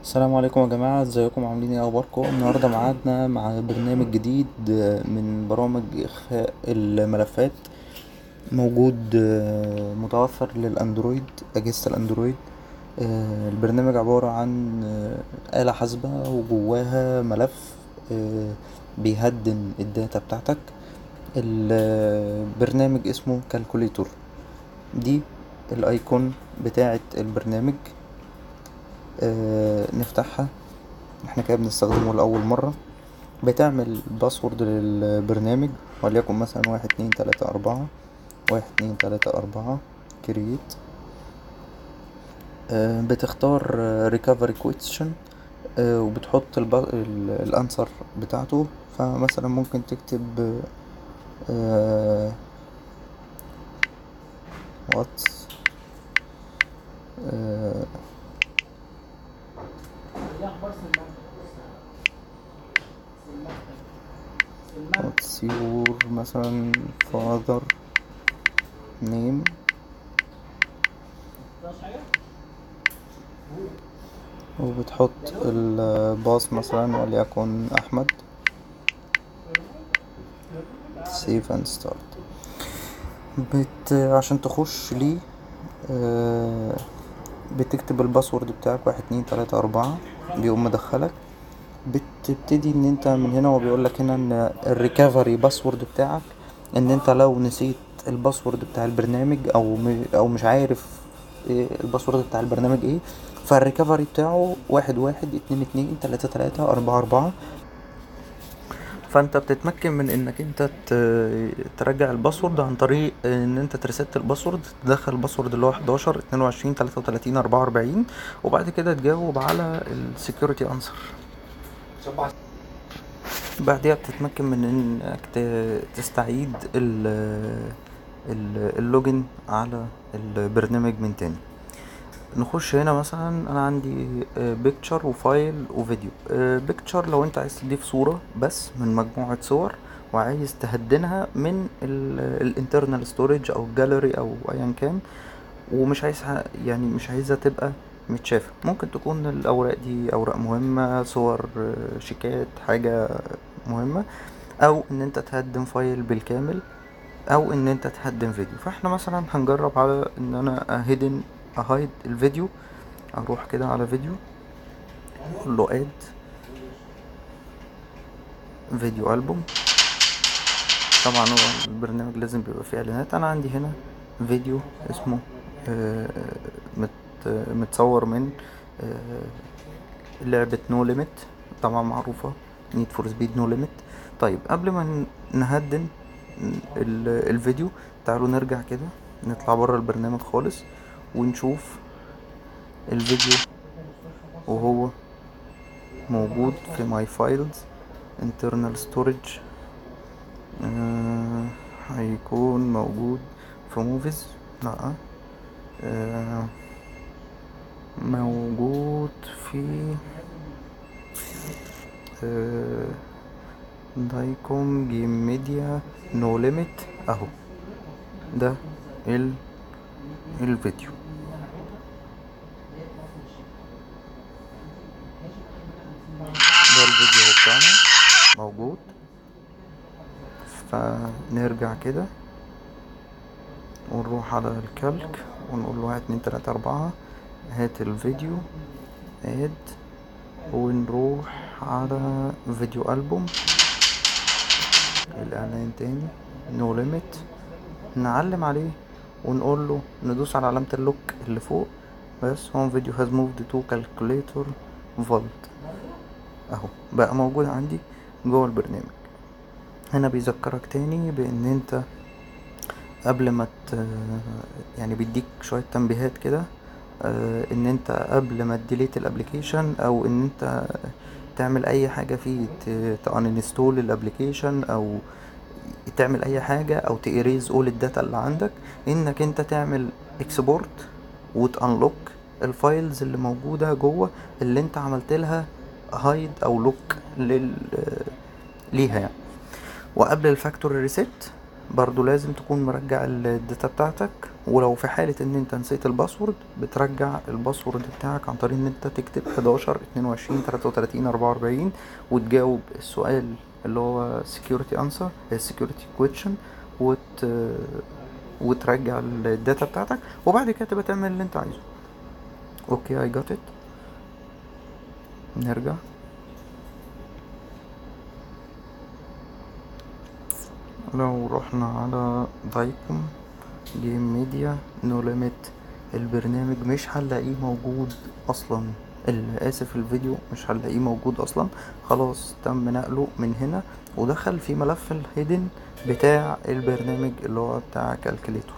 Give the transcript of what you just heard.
السلام عليكم يا جماعة ازيكم عاملين ايه اخباركم النهاردة معادنا مع برنامج جديد من برامج اخفاء الملفات موجود متوفر للاندرويد اجهزة الاندرويد البرنامج عبارة عن آلة حاسبة وجواها ملف بيهدن الداتا بتاعتك البرنامج اسمه كالكوليتور دي الايقون بتاعة البرنامج نفتحها احنا كده بنستخدمه لأول مرة بتعمل باسورد للبرنامج وليكن مثلا واحد اتنين تلاتة أربعة واحد اتنين تلاتة أربعة كرييت بتختار ريكفري كويستشن وبتحط الانسر بتاعته فمثلا ممكن تكتب وات what's your مثلا father name وبتحط الباص مثلا وليكن احمد save and start بت عشان تخش ليه آه بتكتب الباسورد بتاعك واحد اتنين تلاتة اربعة بيقوم مدخلك بتبتدي ان انت من هنا هو بيقولك هنا ان الريكفري باسورد بتاعك ان انت لو نسيت الباسورد بتاع البرنامج او م... او مش عارف إيه الباسورد بتاع البرنامج ايه فالريكفري بتاعه واحد واحد اتنين اتنين تلاتة تلاتة اربعة اربعة فانت بتتمكن من انك انت ترجع الباسورد عن طريق ان انت تريست الباسورد تدخل الباسورد اللي هو 11 22 33 44 وبعد كده تجاوب على السكيورتي انسر بعدها بتتمكن من انك تستعيد اللوجن على البرنامج من تاني نخش هنا مثلا انا عندي بيكتشر وفايل وفيديو بيكتشر لو انت عايز تضيف صورة بس من مجموعة صور وعايز تهدنها من الانترنال ستورج او الجاليري او ايا كان ومش عايز يعني مش عايزها تبقى متشافة ممكن تكون الأوراق دي أوراق مهمة صور شيكات حاجة مهمة أو إن أنت تهدم فايل بالكامل أو إن أنت تهدم فيديو فإحنا مثلا هنجرب على إن أنا أهدن أهايد الفيديو أروح كده على فيديو أقول له اد فيديو ألبوم طبعا هو البرنامج لازم بيبقى فيه إعلانات أنا عندي هنا فيديو اسمه مت متصور من لعبة نو ليميت طبعا معروفة نيد فور سبيد نو ليميت طيب قبل ما نهدن الفيديو تعالوا نرجع كده نطلع برا البرنامج خالص ونشوف الفيديو وهو موجود في ماي فايلز internal storage آه هيكون موجود في موفيز لا آه موجود في آه دايكوم جيم ميديا نو ليميت اهو ده ال الفيديو ده الفيديو بتاعنا موجود فنرجع كده ونروح على الكالك ونقول له واحد اتنين تلاتة اربعة هات الفيديو اد ونروح على فيديو ألبوم الإعلان تاني نو ليميت نعلم عليه ونقول له ندوس على علامة اللوك اللي فوق بس هون فيديو هاز موفد تو كالكوليتور فولت اهو بقى موجود عندي جوه البرنامج هنا بيذكرك تاني بان انت قبل ما ت... يعني بيديك شوية تنبيهات كده آه ان انت قبل ما تديليت الابليكيشن او ان انت تعمل اي حاجه فيه تانستول الابليكيشن او تعمل اي حاجه او تيريز اول الداتا اللي عندك انك انت تعمل اكسبورت وتانلوك الفايلز اللي موجوده جوه اللي انت عملت لها هايد او لوك لل ليها يعني وقبل الفاكتوري ريسيت برضو لازم تكون مرجع الداتا بتاعتك ولو في حالة ان انت نسيت الباسورد بترجع الباسورد بتاعك عن طريق ان انت تكتب 11 22 33 44 وتجاوب السؤال اللي هو security answer security question وت وترجع الداتا بتاعتك وبعد كده تبقى تعمل اللي انت عايزه اوكي اي جات ات نرجع لو رحنا على دايكوم جيم ميديا نو ليميت البرنامج مش هنلاقيه موجود اصلا اسف الفيديو مش هنلاقيه موجود اصلا خلاص تم نقله من هنا ودخل في ملف الهيدن بتاع البرنامج اللي هو بتاع كالكليتور